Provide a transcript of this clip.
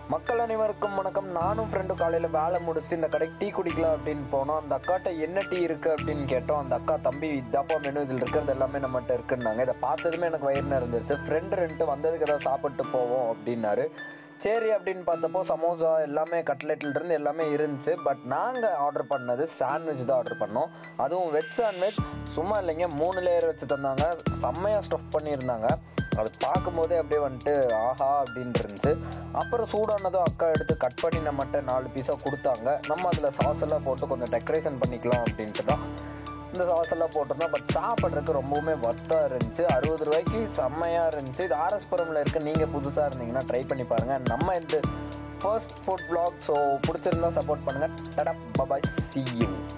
மக்கள் அனைவருக்கும் வணக்கம் நானும் ஃப்ரெண்டும் காலையில் வேலை முடிச்சுட்டு இந்த கடைக்கு டீ குடிக்கலாம் அப்படின்னு போனோம் அந்த அக்காட்ட என்ன டீ இருக்குது அப்படின்னு கேட்டோம் அந்த அக்கா தம்பி இதாப்பா மெனு இதில் இருக்கிறது எல்லாமே நம்மகிட்ட இருக்குன்னாங்க இதை பார்த்ததுமே எனக்கு வயிறு நிறைஞ்சிருச்சு ஃப்ரெண்டு ரெண்டு வந்ததுக்கு ஏதாவது சாப்பிட்டு போவோம் அப்படின்னாரு சரி அப்படின்னு பார்த்தப்போ சமோசா எல்லாமே கட்லெட்ல இருந்து எல்லாமே இருந்துச்சு பட் நாங்கள் ஆர்டர் பண்ணது சாண்ட்விச் தான் ஆர்டர் பண்ணோம் அதுவும் வெஜ் சாண்ட்விச் சும்மா இல்லைங்க மூணு லேயர் வச்சு தந்தாங்க செம்மையாக ஸ்டஃப் பண்ணியிருந்தாங்க அது பார்க்கும்போதே அப்படியே வந்துட்டு ஆஹா அப்படின்ட்டு இருந்துச்சு அப்புறம் சூடானதும் அக்கா எடுத்து கட் பண்ணி நம்மகிட்ட நாலு பீஸாக கொடுத்தாங்க நம்ம அதில் சாஸ் எல்லாம் போட்டு கொஞ்சம் டெக்கரேஷன் பண்ணிக்கலாம் அப்படின்ட்டு தான் இந்த சாஸ் எல்லாம் போட்டிருந்தோம் பட் சாப்பிட்றதுக்கு ரொம்பவுமே ஒர்த்தாக இருந்துச்சு அறுபது ரூபாய்க்கு செம்மையாக இருந்துச்சு இது ஆர்எஸ்புரமில் இருக்க நீங்கள் புதுசாக இருந்தீங்கன்னா ட்ரை பண்ணி பாருங்கள் நம்ம இந்த ஃபர்ஸ்ட் ஃபுட் vlog ஸோ பிடிச்சிருந்தா சப்போர்ட் பண்ணுங்கள் டடா பபாய் see you